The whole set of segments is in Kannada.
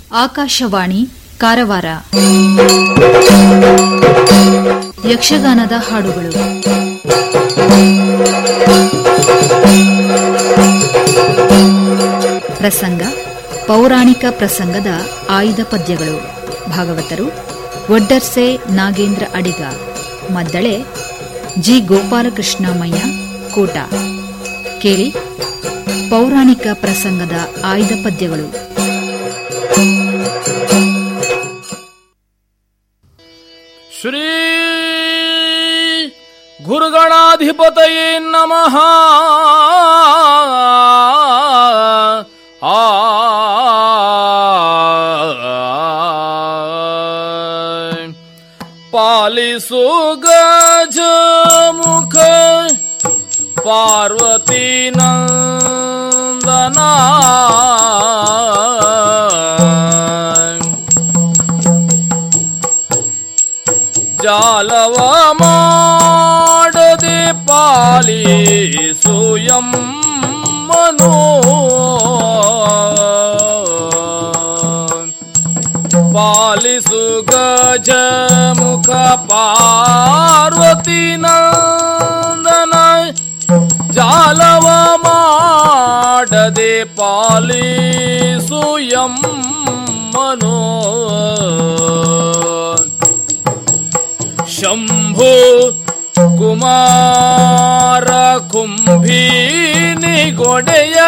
ಆಕಾಶವಾಣಿ ಕಾರವಾರ ಯಕ್ಷಗಾನದ ಹಾಡುಗಳು ಪ್ರಸಂಗ ಪೌರಾಣಿಕ ಪ್ರಸಂಗದ ಆಯ್ದ ಪದ್ಯಗಳು ಭಾಗವತರು ಒಡ್ಡರ್ಸೆ ನಾಗೇಂದ್ರ ಅಡಿಗ ಮದ್ದಳೆ ಜಿ ಗೋಪಾಲಕೃಷ್ಣಮಯ್ಯ ಕೋಟ ಕೇಳಿ ಪೌರಾಣಿಕ ಪ್ರಸಂಗದ ಆಯ್ದ ಪದ್ಯಗಳು ಶ್ರೀ ಗುರುಗಣಾಧಿಪತಯೇ ನಮಃ ಆ ಪಾಲಿಸು ಗಜ ಮುಖ ಪಾರ್ವತಿ ನಂದನ ಜಾಲವ ಮಾಡದೆ ಪಾಲಿಸು ಎಮ್ಮನು ಪಾಲಿಸು ಗಜ ಮುಖ ಪಾರ್ವತಿ ನಂದನ ಜಾಲವ ಮಾಡದೆ ಪಾಲಿಸು ಎಮ್ಮನು ಶಂಭು ಕುಮಾರ ಕುಂಭೀನಿ ಗೊಡೆಯ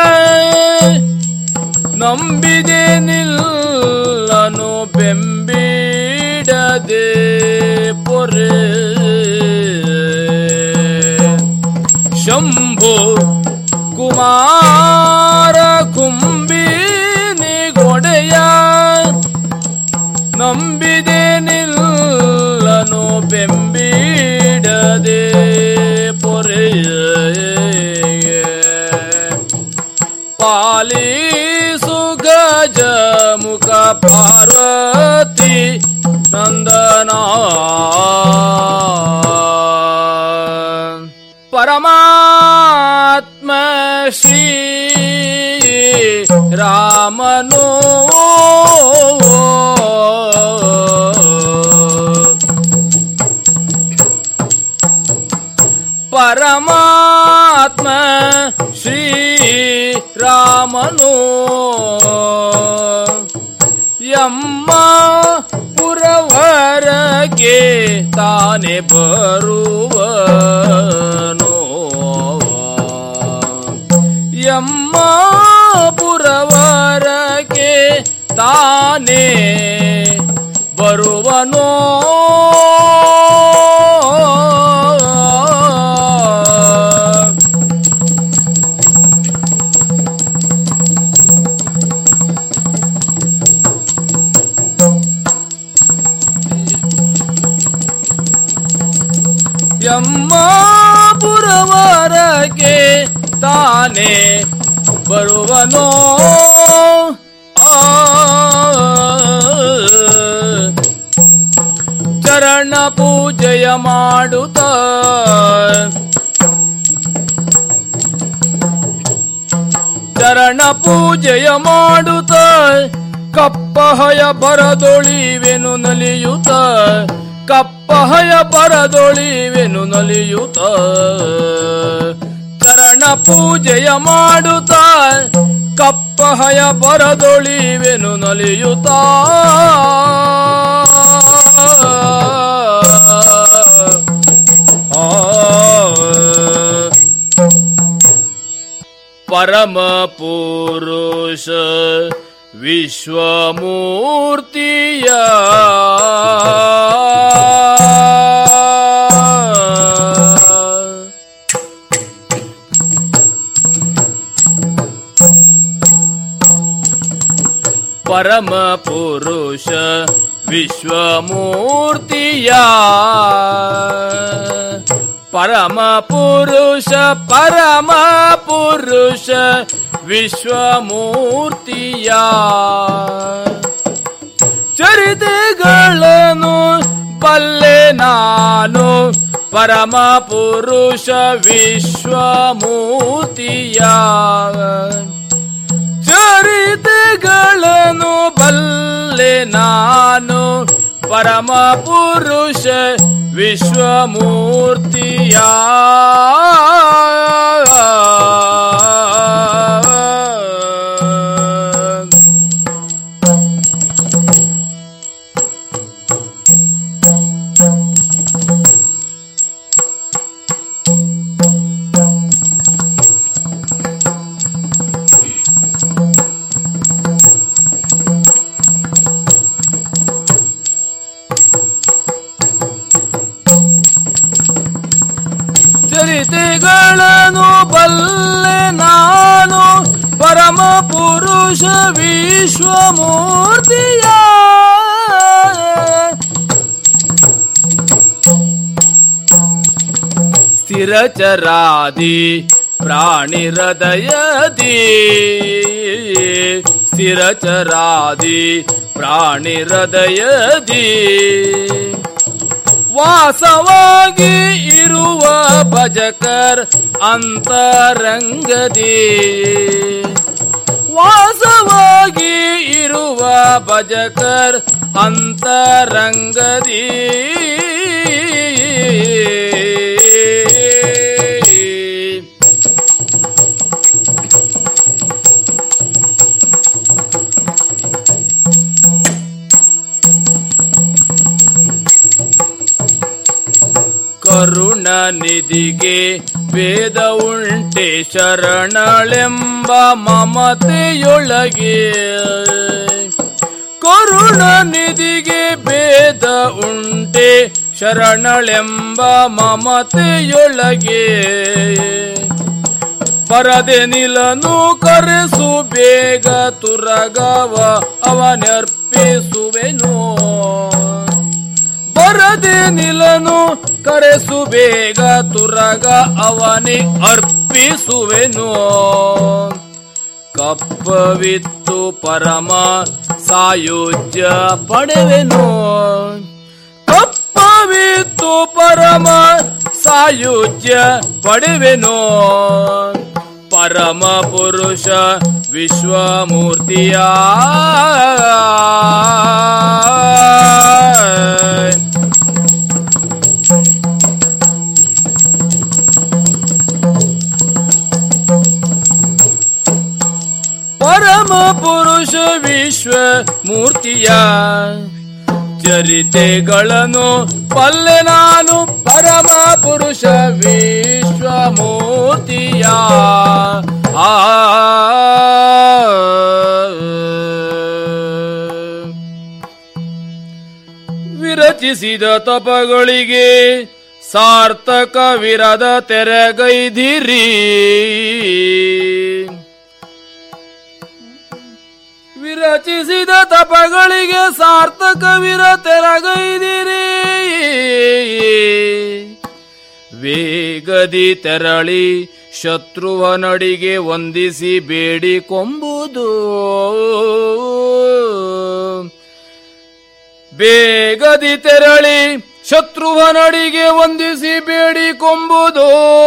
ನಂಬಿದೆ ನಿಲ್ಲನು ಬೆಂಬಿಡದೆ ಪೊರೆ ಶಂಭು ಕುಮಾರ ಕುಂಬಿನಿ ಗೊಡೆಯ ನಂಬಿದೆ ನಿಲ್ಲನು ಬೆಂಬಿಡದೆ ಪೊರೆಯ ಪಾಲಿಸು ಗಜ ಮುಖ ಪಾರ್ವತಿ ನಂದನ ಪರಮಾತ್ಮ ಶ್ರೀ ರಾಮನು ಪರಮಾತ್ಮ ಶ್ರೀ ರಾಮನು ಯಮ್ಮ ಪುರವರಗೆ ತಾನೆ ಬರುವನು ಯಮ್ಮ ಪುರವರಗೆ ತಾನೇ ಬರುವನೋ ಯಮ್ಮಾಪುರವರಗೆ ತಾನೇ ಬರುವನೋ ಆ ಚರಣ ಪೂಜೆಯ ಮಾಡುತ್ತ ಚರಣ ಪೂಜೆಯ ಮಾಡುತ್ತ ಕಪ್ಪಹಯ ಬರದೊಳಿವೆನು ನಲಿಯುತ್ತ ಕಪ್ಪಹಯ ಬರದೊಳಿವೆನು ನಲಿಯುತ್ತ ಚರಣ ಪೂಜೆಯ ಮಾಡುತ್ತ ಕಪ್ಪಹಯ ಬರದೊಳಿವೆನು ನಲಿಯುತ್ತ ಆ ಪರಮ ಪುರುಷ ವಿಶ್ವಮೂರ್ತಿಯ ಪರಮ ಪುರುಷ ವಿಶ್ವಮೂರ್ತಿಯ ಪರಮ ಪುರುಷ ಪರಮ ಪುರುಷ ವಿಶ್ವಮೂರ್ತಿಯ ಚರಿತೆಗಳನ್ನು ಬಲ್ಲೆ ನಾನು ಪರಮ ಪುರುಷ ವಿಶ್ವಮೂರ್ತಿಯ ಚರಿತೆಗಳನ್ನು ಬಲ್ಲ ನಾನು ಪರಮ ಪುರುಷ ವಿಶ್ವಮೂರ್ತಿಯ ಚರಿತೆಗಳನ್ನು ಬಲ್ಲೆ ನಾನು ಪರಮ ಪುರುಷ ವಿಶ್ವಮೂರ್ತಿಯ ಸ್ಥಿರಚರಾದಿ ಪ್ರಾಣಿ ಹೃದಯದಿ ಸ್ಥಿರಚರಾದಿ ಪ್ರಾಣಿ ಹೃದಯದಿ ವಾಸವಾಗಿ ಇರುವ ಭಜಕರ್ ಅಂತರಂಗದಿ ವಾಸವಾಗಿ ಇರುವ ಭಜಕರ್ ಅಂತರಂಗದಿ ಕರುಣ ನಿಧಿಗೆ ವೇದ ಉಂಟೆ ಶರಣಳೆಂಬ ಮಮತೆಯೊಳಗೆ ಕರುಣ ನಿಧಿಗೆ ಭೇದ ಉಂಟೆ ಶರಣಳೆಂಬ ಮಮತೆಯೊಳಗೆ ಬರದೆ ನಿಲನು ಕರೆಸು ಬೇಗ ತುರಗವ ಅವನರ್ಪಿಸುವೆನು ಬರದೆ ನಿಲನು ಕರೆಸು ಬೇಗ ತುರಗ ಅವನಿ ಅರ್ಪಿಸುವೆನು ಕಪ್ಪವಿತ್ತು ಪರಮ ಸಾಯುಜ್ಯ ಪಡೆವೆನು ಕಪ್ಪವಿತ್ತು ಪರಮ ಸಾಯುಜ್ಯ ಪಡೆವೆನು ಪರಮ ಪುರುಷ ವಿಶ್ವಮೂರ್ತಿಯ ಪರಮ ಪುರುಷ ವಿಶ್ವ ಮೂರ್ತಿಯ ಚರಿತೆಗಳನ್ನು ಪಲ್ಲೆ ನಾನು ಪರಮ ಪುರುಷ ವಿಶ್ವ ಮೂರ್ತಿಯ ಆ ವಿರಚಿಸಿದ ತಪಗಳಿಗೆ ಸಾರ್ಥಕ ವಿರದ ತೆರೆಗೈದಿರಿ ವಿರಚಿಸಿದ ತಪಗಳಿಗೆ ಸಾರ್ಥಕವಿರ ತೆರಗೈದಿರಿ ವೇಗದಿ ತೆರಳಿ ಶತ್ರುವನಡಿಗೆ ವಂದಿಸಿ ಬೇಡಿಕೊಂಬುದು ಬೇಗದಿ ತೆರಳಿ ಶತ್ರುವನಡಿಗೆ ವಂದಿಸಿ ಬೇಡಿಕೊಂಬುದು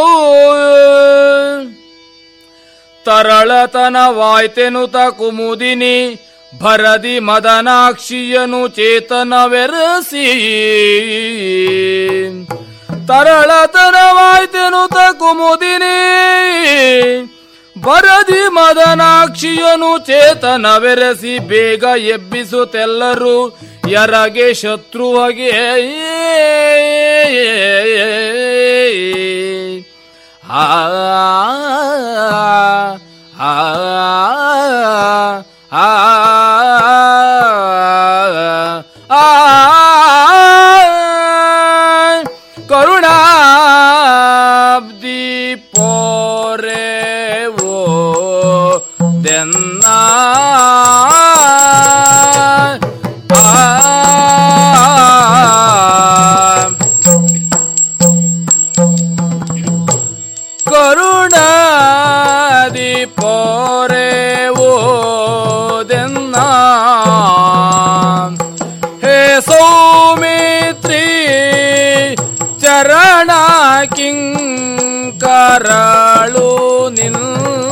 ತರಳತನವಾಯ್ತೆನುತ ಕುಮುದಿನಿ ಭರದಿ ಮದನಾಕ್ಷಿಯನು ಚೇತನವೆರಸಿ ತರಳತನವಾಯ್ತೆನುತ ಕುಮುದಿನಿ ಭರದಿ ಮದನಾಕ್ಷಿಯನು ಚೇತನವೆರಸಿ ಬೇಗ ಎಬ್ಬಿಸುತ್ತೆಲ್ಲರೂ ಯರಗೆ ಶತ್ರುವಗೆ ಆ ಆ ಆ ಕರುಣಾಬ್ದಿ ಪೋರೆ ಓ ದೆನ್ನ ಆ ಕರುಣಾದಿ ಪೋರೆ ಓದೆನ್ನ ಹೇ ಸೌಮಿತ್ರಿ ಚರಣ ಕಿಂಕರಳು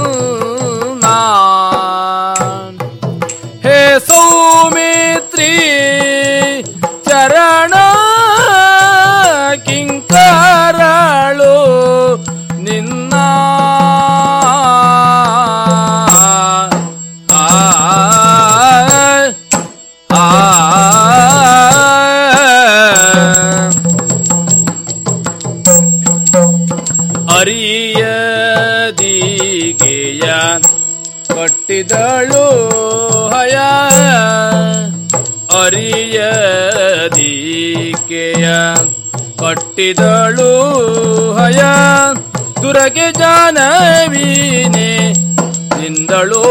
ನಿನ್ನ ಹೇ ಸೌಮಿತ್ರಿ ಕಟ್ಟಿದಳು ಹಯ ಅರಿಯದೀಕೆಯ ಕಟ್ಟಿದಳು ಹಯ ದುರಗೆ ಜಾನವೀನೆ ನಿಂದಳು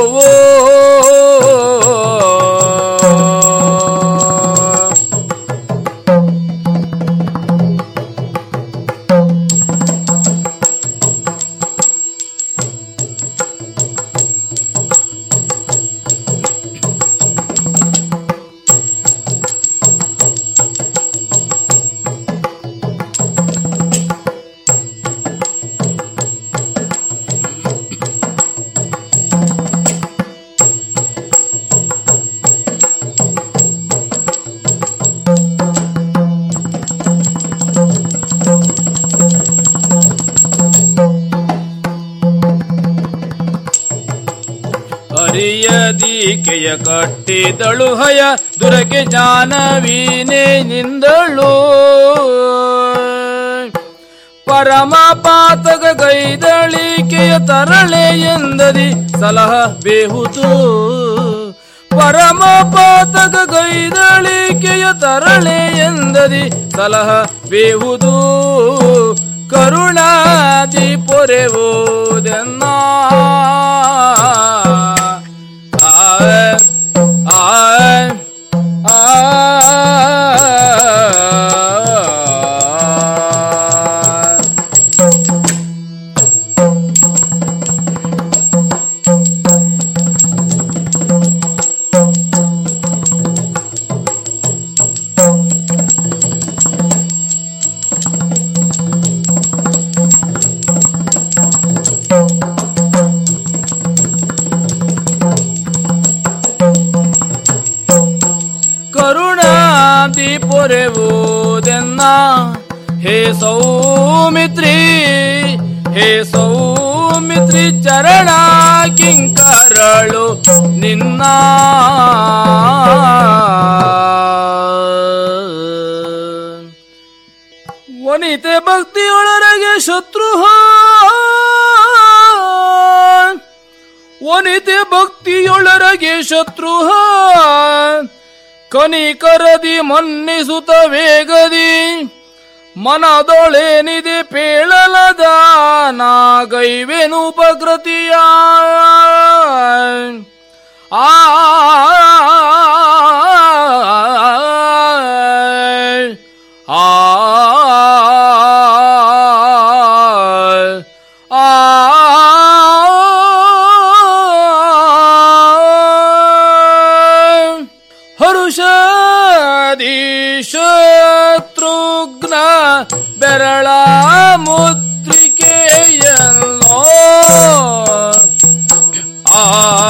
ಅರಿಯದೀಕೆಯ ಕಟ್ಟಿದಳು ಹಯ ದುರಗೆ ಜಾನವೀನೆ ನಿಂದಳು ಪರಮ ಪಾತಕ ಗೈದಳಿಕೆಯ ತರಳೆ ಎಂದದಿ ಸಲಹ ಬೇಹುದು ಪರಮ ಪಾತಕ ಗೈದಳಿಕೆಯ ತರಳೆ ಎಂದದಿ ಸಲಹ ಬೇಹುದು ಕರುಣಾದಿ ಪೊರೆವುದೆನ್ನ ಆಯ್ ಆಯ್ ಆಯ್ ಕರುಣಾದಿ ಪೊರೆವುದೆನ್ನ ಹೇ ಸೌಮಿತ್ರಿ ಹೇ ಸೌಮಿತ್ರಿ ಚರಣ ಕಿಂಕರಳು ನಿನ್ನ ವನಿತೆ ಭಕ್ತಿಯೊಳಗೆ ಶತ್ರು ವನಿತೆ ಭಕ್ತಿಯೊಳಗೆ ಶತ್ರು ಕನಿಕರದಿ ಮನ್ನಿಸುತ್ತ ವೇಗದಿ ಮನದೊಳೇನಿದೆ ಪೇಳಲದ ನಾಗೈವೆನು ಉಪಕೃತಿಯ ಆ ಆ ಹರುಷದಿ ಶತ್ರುಘ್ನ ಬೆರಳ ಮುದ್ರಿಕೆಯಲ್ಲೋ ಆ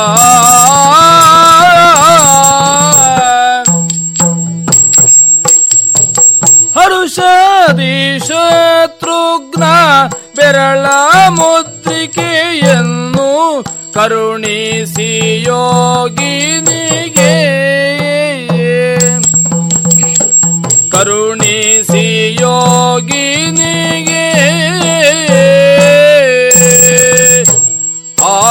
ಹರುಷದಿ ಶತ್ರುಘ್ನ ಬೆರಳ ಮುದ್ರಿಕೆಯನ್ನು ಕರುಣಿಸಿ ಯೋಗಿನಿಗೆ ಕರುಣಿಸಿ ಯೋಗಿನಿಗೆ ಆ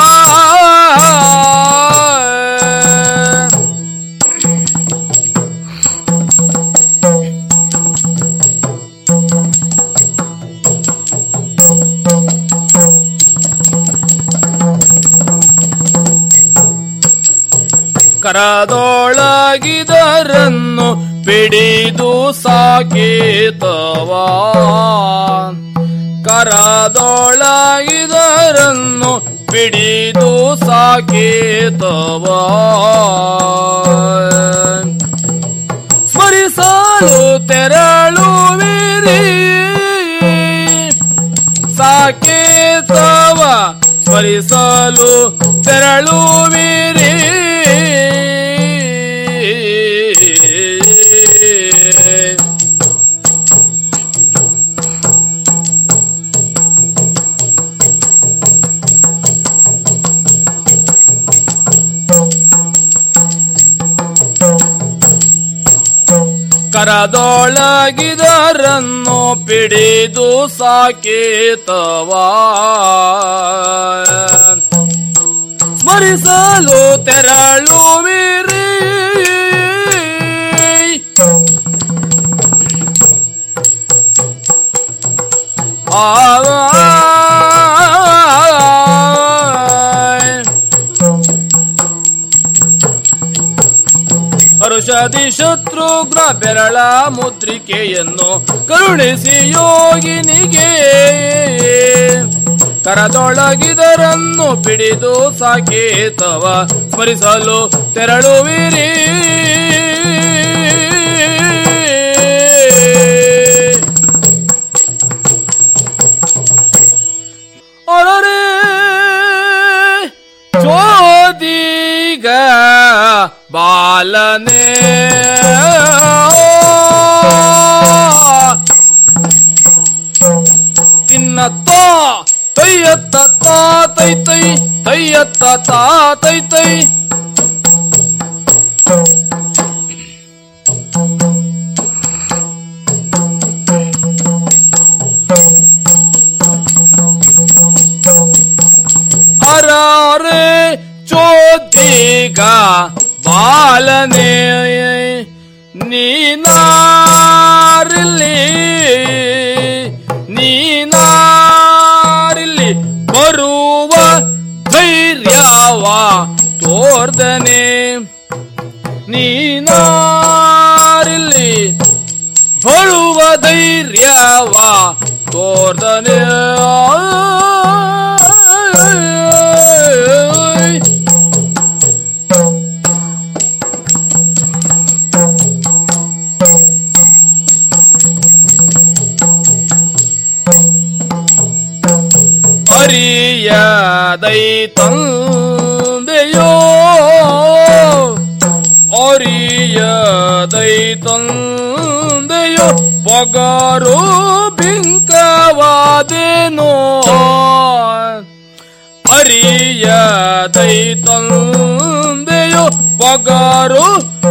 ಕರದೊಳಗಿದರನ್ನು ಪಿಡಿದು ಸಾಕೇತವಾ ಕರದೊಳಗಿದರನ್ನು ಪಿಡಿದು ಸಾಕೇತವಾ ಸ್ಮರಿಸಲು ತೆರಳುವಿರಿ ಸಾಕೇತವ ಸ್ಮರಿಸಲು ತೆರಳುವಿರಿ ಕರದೊಳಗಿದರನ್ನು ಪಿಡಿದು ಸಾಕೇತವಾ ಸ್ಮರಿಸಲು ತೆರಳುವಿರಿ ಆ ಹರುಷದಿ ಶತ್ರುಘ್ನ ಬೆರಳ ಮುದ್ರಿಕೆಯನ್ನು ಕರುಣಿಸಿ ಯೋಗಿನಿಗೆ ಕರದೊಳಗಿದರನ್ನು ಬಿಡಿದು ಸಾಕೇತವ ಸ್ಮರಿಸಲು ತೆರಳುವಿರಿ ಅರರೆ ಚೋದಿಗ ಬಾಲನೆ ತಿನ್ನತ್ತ ತೈಯತ್ತ ತಾ ತೈ ತೈ ತೈಯತ್ತ ತಾ ತೈ ತೈ ಅರಾರೆ ಚೋದಿಗ ಬಾಲನೆ ನೀನಾರಿಲ್ಲಿ ನೀನಾರಿಲ್ಲಿ ಬರುವ ಧೈರ್ಯವ ತೋರ್ದನೆ ನೀನಾರಿಲ್ಲಿ ಬರುವ ಧೈರ್ಯವ ತೋರ್ದನೆ ಅರಿಯದೈ ತಂದೆಯೋ ಅರಿಯದೈ ತಂದೆಯೋ ಪಗಾರು ಬಿಂಕವಾದೇನೋ ಅರಿಯದೈ ತಂದೆಯೋ ಪಗಾರು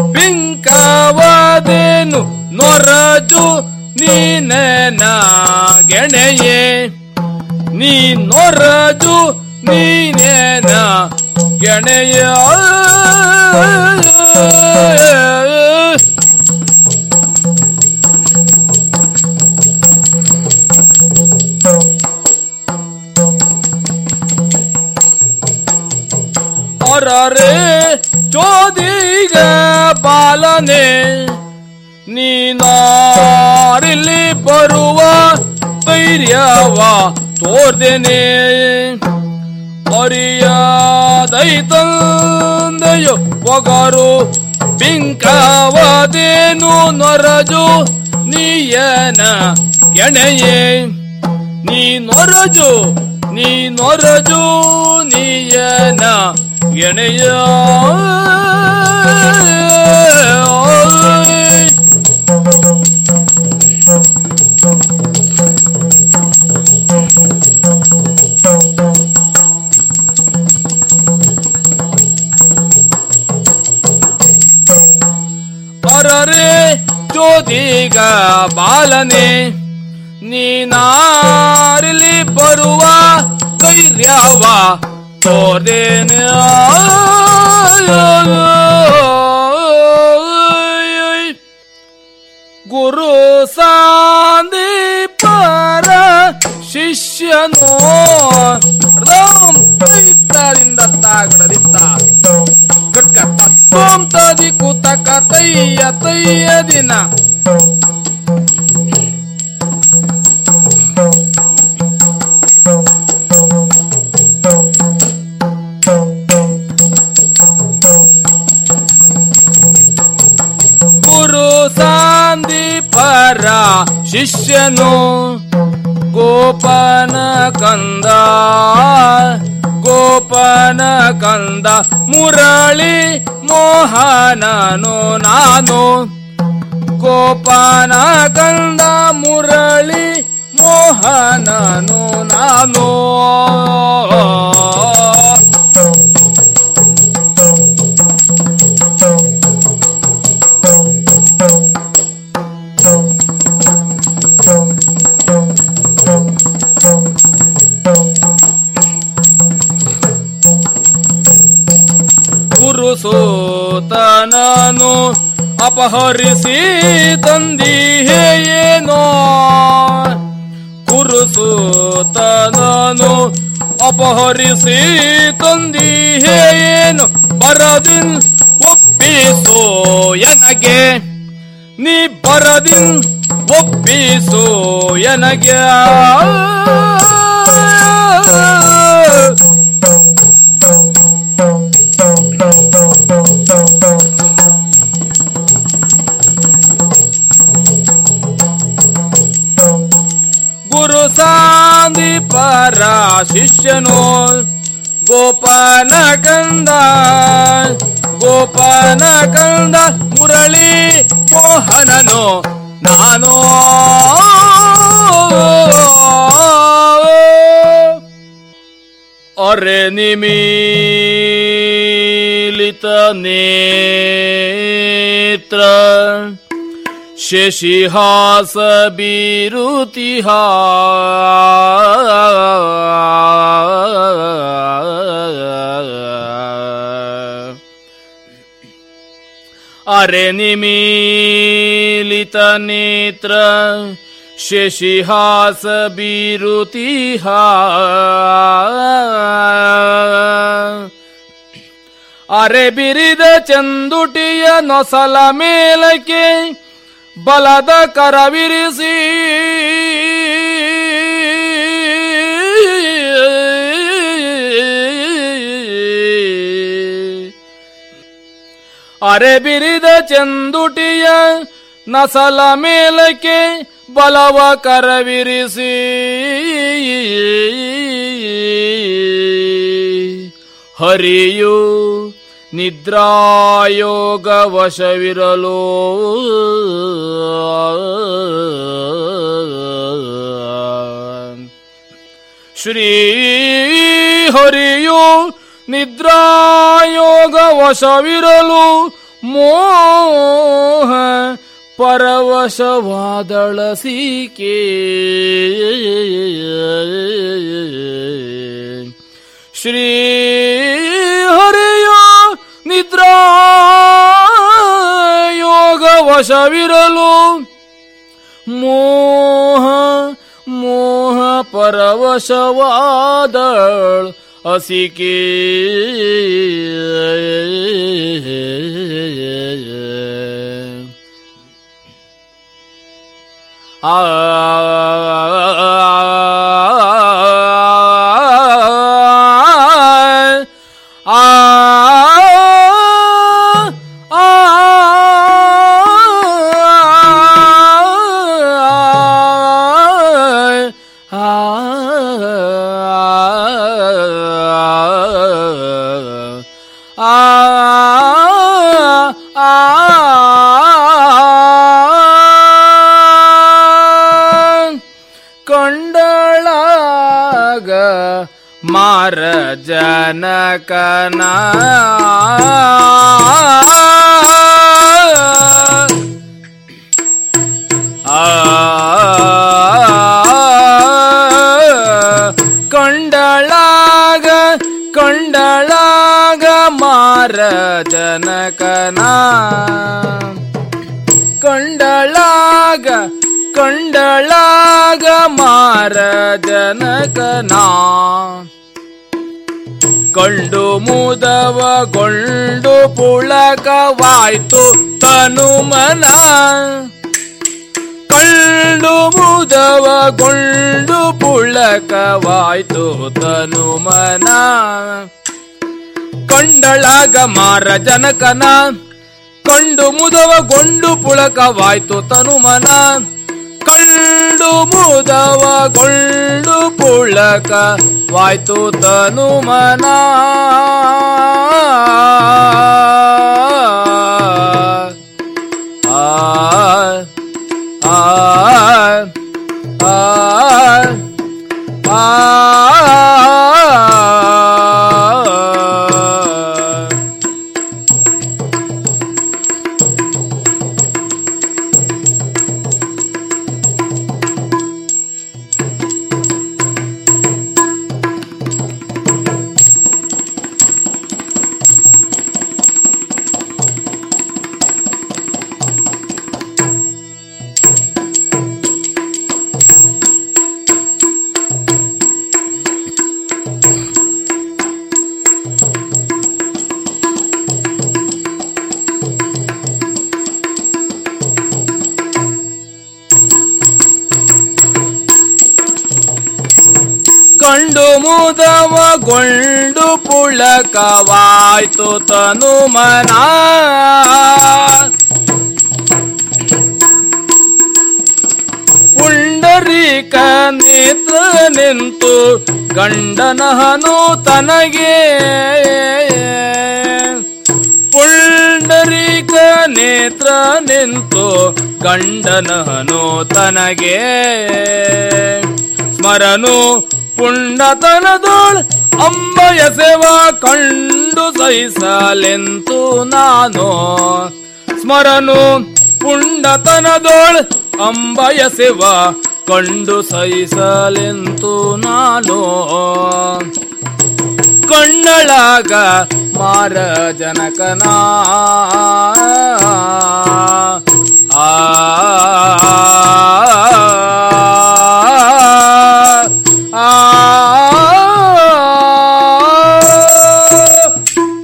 ಬಿಂಕವಾದೇನು ನೊರಜು ನೀನೆನ ಗೆಣೆಯೇ ನೀ ನೊರಜು ನೀನೇನ ಗೆಣೆಯ ಅರರೆ ಚೋದಿಗ ಬಾಲನೆ ನೀನಾರಿಲ್ಲಿ ಬರುವ ಧೈರ್ಯವ ತೋರ್ದೇನೆ ಅರಿಯದೈ ತಂದೆಯೋ ಒಗರು ಬಿಂಕವದೇನು ನೊರಜು ನೀಯನ ಎಣೆಯೇ ನೀ ನೊರಜು ನೀ ನೊರಜು ನೀಯನ ಎಣೆಯ ಅರರೆ ಜ್ಯೋತಿಗ ಬಾಲನೆ ನೀನಾರಿಲಿ ಬರುವ ಧೈರ್ಯವ ತೋರ್ದೇನೆ ಗುರು ಸಾಂದೀಪರ ಶಿಷ್ಯನೋ ರಾಮ್ ದೈತ್ಯದಿಂದ ತಾಗಡದಿತ್ತ ಗಟ್ಕ ತತ್ವಂ ತದಿ ಕುತಕ ತಯ್ಯ ತಯ್ಯ ದಿನ ಗುರು ಸಾಂದೀಪರ ಶಿಷ್ಯನು ಗೋಪನ ಕಂದ ಗೋಪನ ಕಂದ ಮುರಳಿ ಮೋಹನನು ನಾನು ಗೋಪನ ಕಂದ ಮುರಳಿ ಮೋಹನನು ನಾನು ಗುರುಸೂತನನು ಅಪಹರಿಸಿ ತಂದಿಹೇನೋ ಕುರುಸೂತನನು ಅಪಹರಿಸಿ ತಂದಿಹೇನು ಬರದಿನ್ ಒಪ್ಪಿಸೋ ಎನಗೆ ನೀ ಬರದಿನ್ ಒಪ್ಪಿಸೋ ಎನಗೆ ಗುರು ಸಾಂದೀಪರ ಶಿಷ್ಯನು ಗೋಪನ ಕಂದ ಗೋಪನ ಕಂದ ಮುರಳಿ ಮೋಹನನು ನಾನು ಅರೆ ನಿಮೀಲಿತ ನೇತ್ರ ಶಶಿಹಾಸ ಬೀರುತಿಹ ಅರೆ ನಿಮೀಲಿತ ನೇತ್ರ ಶಶಿಹಾಸ ಬೀರುತಿಹ ಅರೆ ಬಿರಿದ ಚಂದುಟಿಯ ನೊಸಲ ಮೇಲಕ್ಕೆ ಬಲದ ಕರವಿರಿಸಿ ಅರೆ ಬಿರಿದ ಚಂದುಟಿಯ ನಸಲ ಮೇಲಕ್ಕೆ ಬಲವ ಕರವಿರಿಸಿ ಹರಿಯು ನಿದ್ರಾಯೋಗ ವಶವಿರಲು ಶ್ರೀ ಹರಿಯು ನಿದ್ರಾಯೋಗ ವಶವಿರಲು ಮೋಹ ಪರವಶವಾದಳ ಸೀಕೆ ಶ್ರೀ ಹರಿಯು ನಿದ್ರಾ ಯೋಗ ವಶವಿರಲು ಮೋಹ ಮೋಹ ಪರವಶವಾದಳ್ ಅಸಿಕೆ ಆ ಕೊಂಡಳಾಗ ಮಾರ ಜನಕನ ಕೊಂಡಳಾಗ ಕೊಂಡಳಾಗ ಮಾರ ಜನಕನ ಕೊಂಡಳಾಗ ಕೊಂಡಳಾಗ ಮಾರ ಜನಕನ ಕಂಡು ಮುದವಗೊಂಡು ಪುಳಕವಾಯ್ತು ತನು ಮನ ಕಂಡು ಮುದವಗೊಂಡು ಪುಳಕವಾಯ್ತು ತನು ಮನ ಕೊಂಡಳಾಗ ಮಾರ ಜನಕನ ಕಂಡು ಮುದವಗೊಂಡು ಪುಳಕವಾಯ್ತು ತನು ಮನ ಕಂಡು ಮುದವಗೊಂಡು ಪುಳಕ ವಾಯ್ತು ತನು ಮನ ಆ ಆ ಆ ಆ ಕೊಂಡು ಮುದವಗೊಂಡು ಪುಳಕವಾಯ್ತು ತನು ಮನ ಪುಂಡರೀಕ ನೇತ್ರ ನಿಂತು ಗಂಡನಹನು ತನಗೆ ಪುಂಡರೀಕ ನೇತ್ರ ನಿಂತು ಗಂಡನಹನು ತನಗೆ ಸ್ಮರನು ಪುಂಡತನದೋಳ್ ಅಂಬಯ ಸೇವಾ ಕಂಡು ಸಹಿಸಲೆಂತು ನಾನು ಸ್ಮರನು ಪುಂಡತನದೋಳ್ ಅಂಬಯ ಸೇವಾ ಕಂಡು ಸಹಿಸಲೆಂತು ನಾನು ಕಣ್ಣಳಾಗ ಮಾರ ಜನಕನ ಆ ಆ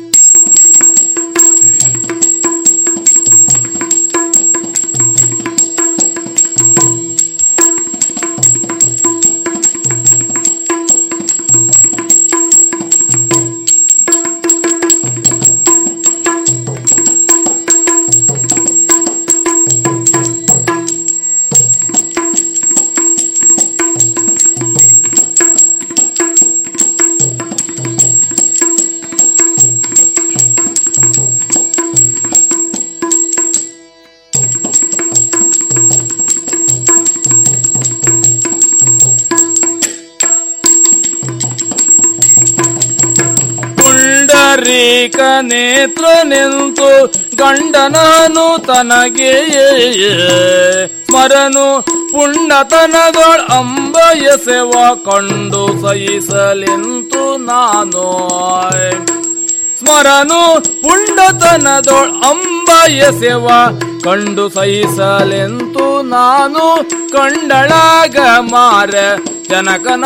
ಪುಂಡರೀಕ ನೇತ್ರ ನಿಂತು ಗಂಡನನು ತನಗೆ ಸ್ಮರನು ಪುಂಡತನದೊಳ್ ಅಂಬಯ ಸೇವ ಕಂಡು ಸಹಿಸಲೆಂತು ನಾನು ಸ್ಮರನು ಪುಂಡತನದೊಳ್ ಅಂಬಯ ಸೇವ ಕಂಡು ಸಹಿಸಲೆಂತು ನಾನು ಕಂಡಳಾಗ ಮಾರ ಜನಕನ